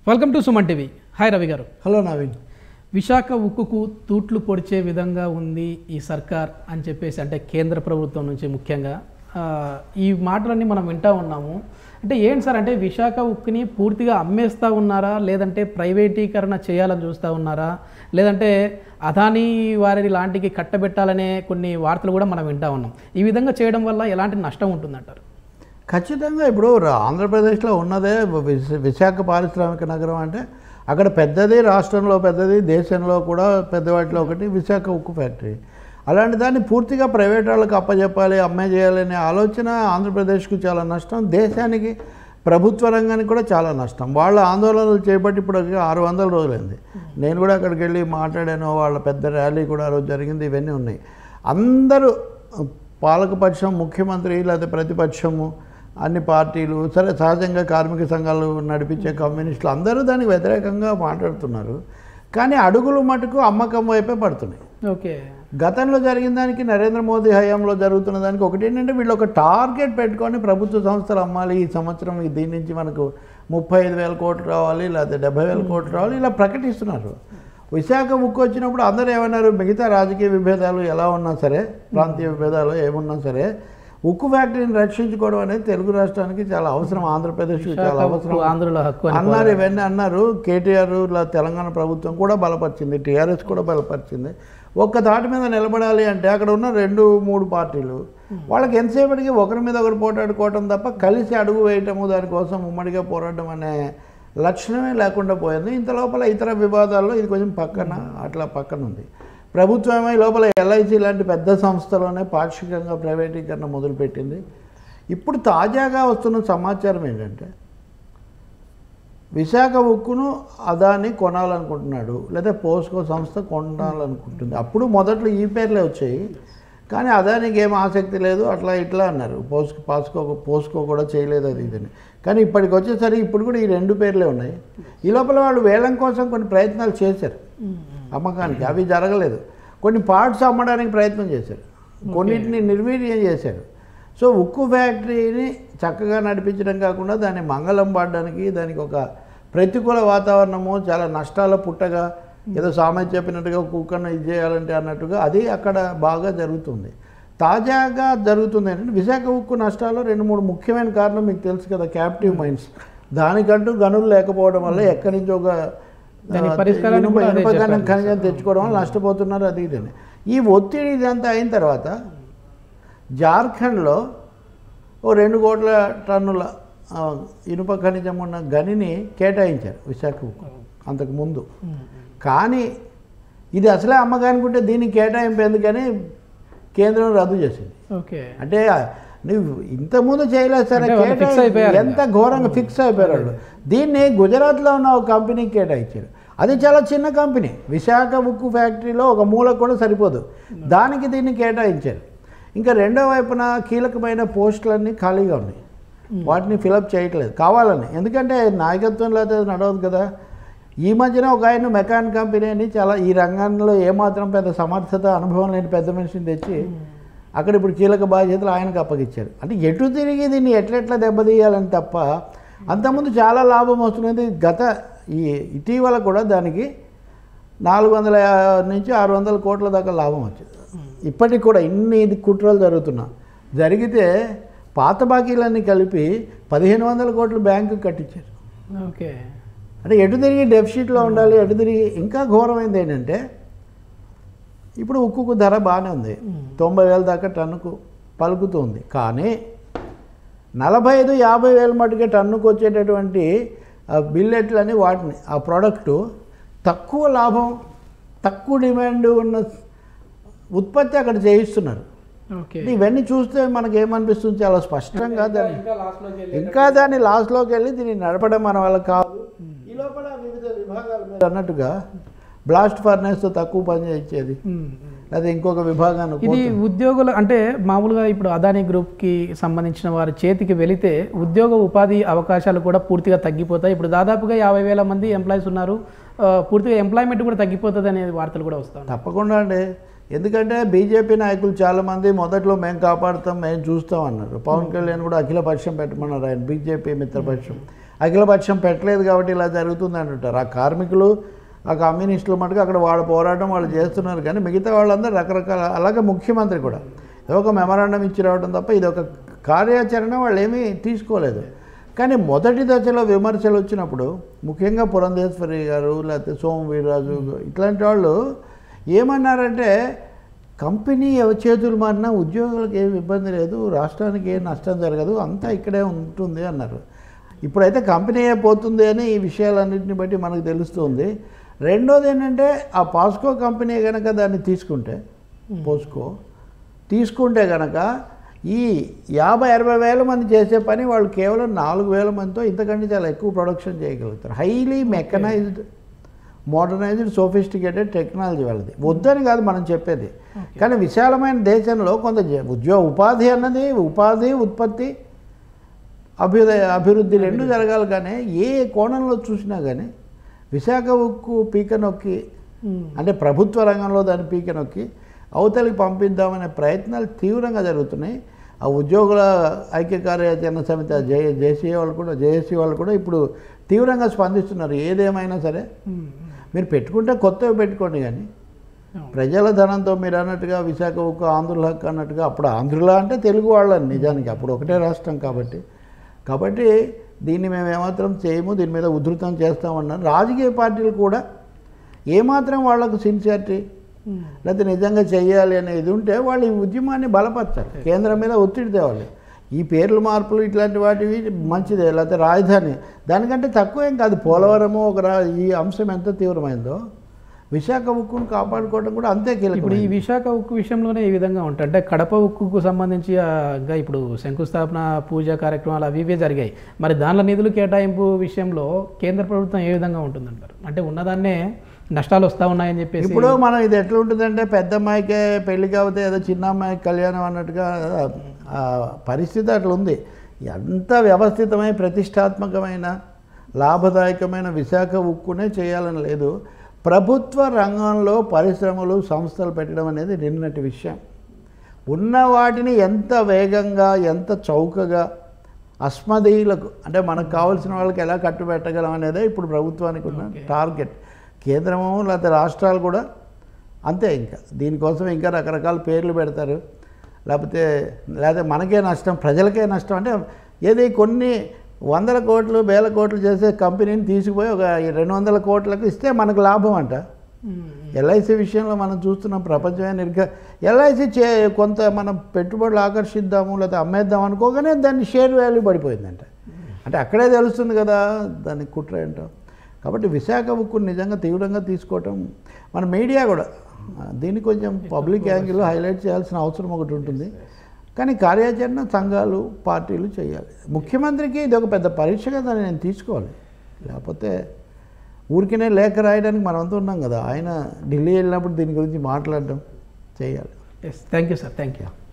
Welcome to Suman TV hi Ravi garu hello Naveen Visakha ఉక్కుకు తూట్లు పొడిచే విధంగా ఉంది ఈ సర్కార్ అని చెప్పేసి అంటే కేంద్ర ప్రభుత్వం నుంచి ముఖ్యంగా ఆ, ఈ మాటలన్నీ మనం వింటా ఉన్నాము అంటే ఏంటి సార్ అంటే విశాఖ ఉక్కుని పూర్తిగా అమ్మేస్తా ఉన్నారా లేదంటే ప్రైవేటీకరణ చేయాలని చూస్తూ ఉన్నారా లేదంటే అదానీ వారి లాంటికి కట్టబెట్టాలనే కొన్ని వార్తలు కూడా మనం వింటా ఉన్నాం ఈ విధంగా చేయడం వల్ల ఎలాంటి నష్టం ఉంటుందంటారు ఖచ్చితంగా ఇప్పుడు రా- ఆంధ్రప్రదేశ్లో ఉన్నదే విశ- విశాఖ పారిశ్రామిక నగరం అంటే అక్కడ పెద్దది రాష్ట్రంలో పెద్దది దేశంలో కూడా పెద్ద వాటిలో ఒకటి విశాఖ ఉక్కు ఫ్యాక్టరీ అలాంటి దాన్ని పూర్తిగా ప్రైవేట్ వాళ్ళకి అప్పచెప్పాలి అమ్మే చేయాలి అనే ఆలోచన ఆంధ్రప్రదేశ్కు చాలా నష్టం దేశానికి ప్రభుత్వ రంగానికి కూడా చాలా నష్టం వాళ్ళ ఆందోళనలు చేపట్టి ఇప్పుడు ఆరు వందల రోజులైంది నేను కూడా అక్కడికి వెళ్ళి మాట్లాడాను వాళ్ళ పెద్ద ర్యాలీ కూడా ఆ రోజు జరిగింది ఇవన్నీ ఉన్నాయి అందరూ పాలకపక్షం ముఖ్యమంత్రి లేదా ప్రతిపక్షము అన్ని పార్టీలు సరే సహజంగా కార్మిక సంఘాలు నడిపించే కమ్యూనిస్టులు అందరూ దానికి వ్యతిరేకంగా మాట్లాడుతున్నారు కానీ అడుగులు మటుకు అమ్మకం వైపే పడుతున్నాయి ఓకే గతంలో జరిగిన దానికి నరేంద్ర మోదీ హయాంలో జరుగుతున్న దానికి ఒకటి ఏంటంటే వీళ్ళు ఒక టార్గెట్ పెట్టుకొని ప్రభుత్వ సంస్థలు అమ్మాలి ఈ సంవత్సరం ఈ దీని నుంచి మనకు ముప్పై ఐదు వేల కోట్లు రావాలి లేకపోతే డెబ్బై వేల కోట్లు రావాలి ఇలా ప్రకటిస్తున్నారు విశాఖ ఉక్కు వచ్చినప్పుడు అందరూ ఏమన్నారు మిగతా రాజకీయ విభేదాలు ఎలా ఉన్నా సరే ప్రాంతీయ విభేదాలు ఏమున్నా సరే ఉక్కు ఫ్యాక్టరీని రక్షించుకోవడం అనేది తెలుగు రాష్ట్రానికి చాలా అవసరం ఆంధ్రప్రదేశ్కి చాలా విశాఖ అవసరం ఉక్కు ఆంధ్రుల హక్కు అని అన్నారు ఇవన్నీ అన్నారు కేటీఆర్ లా తెలంగాణ ప్రభుత్వం కూడా బలపరిచింది టీఆర్ఎస్ కూడా బలపరిచింది ఒక్క దాటి మీద నిలబడాలి అంటే అక్కడ ఉన్న రెండు మూడు పార్టీలు వాళ్ళకి ఎంతసేపటికి ఒకరి మీద ఒకరు పోటాడుకోవటం తప్ప కలిసి అడుగు వేయటము దానికోసం ఉమ్మడిగా పోరాడడం అనే లక్షణమే లేకుండా పోయింది ఇంత లోపల ఇతర వివాదాల్లో ఇది కొంచెం పక్కన అట్లా పక్కన ఉంది ప్రభుత్వమే ఈ లోపల ఎల్ఐసి లాంటి పెద్ద సంస్థలోనే పాక్షికంగా ప్రైవేటీకరణ మొదలుపెట్టింది ఇప్పుడు తాజాగా వస్తున్న సమాచారం ఏంటంటే విశాఖ ఉక్కును అదాని కొనాలనుకుంటున్నాడు లేదా పోస్కో సంస్థ కొనాలనుకుంటుంది అప్పుడు మొదట్లో ఈ పేర్లే వచ్చాయి కానీ అదానికి ఏం ఆసక్తి లేదు అట్లా ఇట్లా అన్నారు పోస్కో పాస్కో పోస్కో కూడా చేయలేదు అది ఇదని కానీ ఇప్పటికి వచ్చేసరికి ఇప్పుడు కూడా ఈ రెండు పేర్లే ఉన్నాయి ఈ లోపల వాళ్ళు వేలం కోసం కొన్ని ప్రయత్నాలు చేశారు అమ్మకానికి అవి జరగలేదు కొన్ని పార్ట్స్ అమ్మడానికి ప్రయత్నం చేశారు కొన్నిటిని నిర్వీర్యం చేశారు సో ఉక్కు ఫ్యాక్టరీని చక్కగా నడిపించడం కాకుండా దాన్ని మంగళం పాడడానికి దానికి ఒక ప్రతికూల వాతావరణము చాలా నష్టాల పుట్టగా ఏదో సామెత చెప్పినట్టుగా కుక్కను ఇది చేయాలంటే అన్నట్టుగా అది అక్కడ బాగా జరుగుతుంది తాజాగా జరుగుతుంది ఏంటంటే విశాఖ ఉక్కు నష్టాలు రెండు మూడు ముఖ్యమైన కారణం మీకు తెలుసు కదా క్యాప్టివ్ మైన్స్ దానికంటూ గనులు లేకపోవడం వల్ల ఎక్కడి నుంచో ఒక దాని ఆ, పరిష్కారాన్ని ఇనుప- కూడా అదే ఇనుప గని- చెప్పారు. ఖనిజం తెచ్చుకోవడం వల్ల నష్టపోతున్నారు అది ఇదని ఈ ఒత్తిడి ఇదంతా అయిన తర్వాత జార్ఖండ్లో ఓ రెండు కోట్ల టన్నుల ఆ, ఇనుప ఖనిజం ఉన్న గనిని కేటాయించారు విశాఖ ఉక్కు అంతకు ముందు కానీ ఇది అసలే అమ్మకానుకుంటే దీన్ని కేటాయింపు ఎందుకని కేంద్రం రద్దు చేసింది ఓకే అంటే నువ్వు ఇంతకుముందు చేయలేదు సరే అంటే వాళ్ళు fix కేటాయింపు అయిపోయారు ఎంత ఘోరంగా ఫిక్స్ అయిపోయారు వాళ్ళు దీన్ని గుజరాత్లో ఉన్న ఒక కంపెనీకి కేటాయించారు అది చాలా చిన్న కంపెనీ విశాఖ ఉక్కు ఫ్యాక్టరీలో ఒక మూల కూడా సరిపోదు దానికి దీన్ని కేటాయించారు ఇంకా రెండో వైపున కీలకమైన పోస్టులన్నీ ఖాళీగా ఉన్నాయి వాటిని ఫిలప్ చేయట్లేదు కావాలని ఎందుకంటే నాయకత్వం లేకపోతే అది నడవదు కదా ఈ మధ్యన ఒక ఆయన మెకాన్ కంపెనీ అని చాలా ఈ రంగంలో ఏమాత్రం పెద్ద సమర్థత అనుభవం లేని పెద్ద మనిషిని తెచ్చి అక్కడ ఇప్పుడు కీలక బాధ్యతలు ఆయనకు అప్పగించారు అంటే ఎటు తిరిగి దీన్ని ఎట్లెట్లా దెబ్బతీయాలని తప్ప అంతకుముందు చాలా లాభం వస్తున్నది గత ఈ ఇటీవల కూడా దానికి నాలుగు వందల యా- నుంచి ఆరు వందల కోట్ల దాకా లాభం వచ్చింది ఇప్పటికి కూడా ఇన్ని ఇది కుట్రలు జరుగుతున్నా జరిగితే పాత బాకీలన్నీ కలిపి పదిహేను వందల కోట్లు బ్యాంకు కట్టించారు ఓకే అంటే ఎటు తిరిగి డెఫిసిట్లో ఉండాలి ఎటు తిరిగి ఇంకా ఘోరమైంది ఏంటంటే ఇప్పుడు ఉక్కుకు ధర బాగానే ఉంది తొంభై వేల దాకా టన్నుకు పలుకుతుంది కానీ నలభై ఐదు యాభై వేల మటుకే టన్నుకు వచ్చేటటువంటి ఆ బిల్లెట్లని వాటిని ఆ ప్రోడక్టు తక్కువ లాభం తక్కువ డిమాండ్ ఉన్న ఉత్పత్తి అక్కడ చేయిస్తున్నారు ఓకే అంటే ఇవన్నీ చూస్తే మనకి ఏమనిపిస్తుంది చాలా స్పష్టంగా దాన్ని ఇంకా దాన్ని లాస్ట్లోకి వెళ్ళి దీన్ని నడపడం మన వల్ల కాదు ఈ లోపల వివిధ విభాగాల మీద అన్నట్టుగా బ్లాస్ట్ ఫర్నేస్తో తక్కువ పని చేయించేది లేదా ఇంకొక విభాగాన్ని ఇది కోత- ఉద్యోగులు అంటే మామూలుగా ఇప్పుడు అదానీ గ్రూప్కి సంబంధించిన వారి చేతికి వెళితే ఉద్యోగ ఉపాధి అవకాశాలు కూడా పూర్తిగా తగ్గిపోతాయి ఇప్పుడు దాదాపుగా యాభై వేల మంది ఎంప్లాయీస్ ఉన్నారు ఆ, పూర్తిగా ఎంప్లాయ్మెంట్ కూడా తగ్గిపోతుంది అనే వార్తలు కూడా వస్తాయి తప్పకుండా అండి ఎందుకంటే బీజేపీ నాయకులు చాలామంది మొదట్లో మేము కాపాడుతాం మేము చూస్తాం అన్నారు పవన్ కళ్యాణ్ కూడా అఖిల పక్షం పెట్టమన్నారు ఆయన బీజేపీ మిత్రపక్షం అఖిలపక్షం పెట్టలేదు కాబట్టి ఇలా జరుగుతుంది అంటుంటారు ఆ కార్మికులు ఆ కమ్యూనిస్టులు మటుకు అక్కడ వాళ్ళ పోరాటం వాళ్ళు చేస్తున్నారు కానీ మిగతా వాళ్ళందరూ రకరకాల అలాగే ముఖ్యమంత్రి కూడా ఏదో ఒక మెమరాండం ఇచ్చి రావడం తప్ప ఇది ఒక కార్యాచరణ వాళ్ళు ఏమీ తీసుకోలేదు కానీ మొదటి దశలో విమర్శలు వచ్చినప్పుడు ముఖ్యంగా పురంధేశ్వరి గారు లేకపోతే సోము వీర్రాజు ఇట్లాంటి వాళ్ళు ఏమన్నారంటే కంపెనీ ఎవరి చేతులు మారినా ఉద్యోగులకు ఏం ఇబ్బంది లేదు రాష్ట్రానికి ఏం నష్టం జరగదు అంతా ఇక్కడే ఉంటుంది అన్నారు ఇప్పుడైతే కంపెనీ పోతుంది అని ఈ విషయాలన్నింటిని బట్టి మనకు తెలుస్తుంది రెండోది ఏంటంటే ఆ పాస్కో కంపెనీ కనుక దాన్ని తీసుకుంటే పోస్కో తీసుకుంటే కనుక ఈ యాభై అరవై వేల మంది చేసే పని వాళ్ళు కేవలం నాలుగు వేల మందితో ఇంతకంటే చాలా ఎక్కువ ప్రొడక్షన్ చేయగలుగుతారు highly mechanised modernised sophisticated technology వాళ్ళది వద్దని కాదు మనం చెప్పేది కానీ విశాలమైన దేశంలో కొంత జ- ఉద్యోగ ఉపాధి అన్నది ఉపాధి ఉత్పత్తి అభ్యుదయ అభివృద్ధి రెండు జరగాలి కానీ ఏ కోణంలో చూసినా కానీ విశాఖ ఉక్కు పీక నొక్కి ఉమ్. అంటే ప్రభుత్వ రంగంలో దాన్ని పీక నొక్కి అవతలికి పంపిద్దామనే ప్రయత్నాలు తీవ్రంగా జరుగుతున్నాయి ఆ ఉద్యోగుల ఐక్య కార్యాచరణ సమితి ఆ జే జేసీ వాళ్ళు కూడా జేఏసీ వాళ్ళు కూడా ఇప్పుడు తీవ్రంగా స్పందిస్తున్నారు ఏదేమైనా సరే ఉమ్. మీరు పెట్టుకుంటే కొత్తవి పెట్టుకోండి కానీ అవును. ప్రజల ధనంతో మీరు అన్నట్టుగా విశాఖ ఉక్కు ఆంధ్రుల హక్కు అన్నట్టుగా అప్పుడు ఆంధ్రుల అంటే తెలుగు వాళ్ళని నిజానికి అప్పుడు ఒకటే రాష్ట్రం కాబట్టి కాబట్టి దీన్ని మేము ఏమాత్రం చేయము దీని మీద ఉధృతం చేస్తామన్నారు రాజకీయ పార్టీలు కూడా ఏమాత్రం వాళ్ళకు సిన్సియారిటీ ఉమ్. లేకపోతే నిజంగా చెయ్యాలి అనేది ఉంటే వాళ్ళు ఈ ఉద్యమాన్ని బలపరచాలి కేంద్రం మీద ఒత్తిడి తేవాలి ఈ పేర్ల మార్పులు ఇట్లాంటి వాటివి మంచిదే లేకపోతే రాజధాని దానికంటే తక్కువ ఏం కాదు పోలవరము ఒక రా ఈ అంశం ఎంత తీవ్రమైందో విశాఖ ఉక్కును కాపాడుకోవడం కూడా అంతే ఇప్పుడు కీలకం ఈ విశాఖ ఉక్కు విషయంలోనే ఈ విధంగా ఉంటాయి అంటే కడప ఉక్కుకు సంబంధించి ఆ, ఇంకా ఇప్పుడు శంకుస్థాపన పూజ కార్యక్రమాలు అవి ఇవే జరిగాయి మరి దానిలో నిధులు కేటాయింపు విషయంలో కేంద్ర ప్రభుత్వం ఏ విధంగా ఉంటుందంటారు అంటే ఉన్నదాన్నే నష్టాలు వస్తూ ఉన్నాయని చెప్పేసి ఇప్పుడు మనం ఇది ఎట్లా ఉంటుందంటే పెద్ద అమ్మాయికే పెళ్లి కాకపోతే ఏదో చిన్న అమ్మాయికి కళ్యాణం అన్నట్టుగా ఆ పరిస్థితి అట్లా ఉంది ఎంత వ్యవస్థితమైన ప్రతిష్టాత్మకమైన లాభదాయకమైన విశాఖ ఉక్కునే చేయాలని లేదు ప్రభుత్వ రంగంలో పరిశ్రమలు సంస్థలు పెట్టడం అనేది నిన్నటి విషయం ఉన్న వాటిని ఎంత వేగంగా ఎంత చౌకగా అస్మదీయులకు అంటే మనకు కావాల్సిన వాళ్ళకి ఎలా కట్టుబెట్టగలం అనేదే ఇప్పుడు ప్రభుత్వానికి ఉన్న Okay. టార్గెట్ కేంద్రము లేకపోతే రాష్ట్రాలు కూడా అంతే ఇంకా దీనికోసం ఇంకా రకరకాల పేర్లు పెడతారు లేకపోతే లేకపోతే మనకే నష్టం ప్రజలకే నష్టం అంటే ఏది కొన్ని వందల కోట్లు వేల కోట్లు చేసే కంపెనీని తీసుకుపోయి ఒక రెండు వందల కోట్లకు ఇస్తే మనకు లాభం అంట ఉమ్. ఎల్ఐసి విషయంలో మనం చూస్తున్నాం ప్రపంచమే నిర్గ ఎల్ఐసి చే కొంత మనం పెట్టుబడులు ఆకర్షిద్దాము లేకపోతే అమ్మేద్దాం అనుకోగానే దాని షేర్ వాల్యూ పడిపోయిందంట అంటే అక్కడే తెలుస్తుంది కదా దాని కుట్ర ఏంటో కాబట్టి విశాఖ ఉక్కుని నిజంగా తీవ్రంగా తీసుకోవటం మన మీడియా కూడా ఆ, దీన్ని కొంచెం పబ్లిక్ యాంగిల్లో హైలైట్ చేయాల్సిన అవసరం ఒకటి ఉంటుంది కానీ కార్యాచరణ సంఘాలు పార్టీలు చేయాలి ముఖ్యమంత్రికి ఇది ఒక పెద్ద పరీక్షగా దాన్ని నేను తీసుకోవాలి లేకపోతే ఊరికనే లేఖ రాయడానికి మనమంతా ఉన్నాం కదా ఆయన ఢిల్లీ వెళ్ళినప్పుడు దీని గురించి మాట్లాడడం చేయాలి yes thank you sir thank you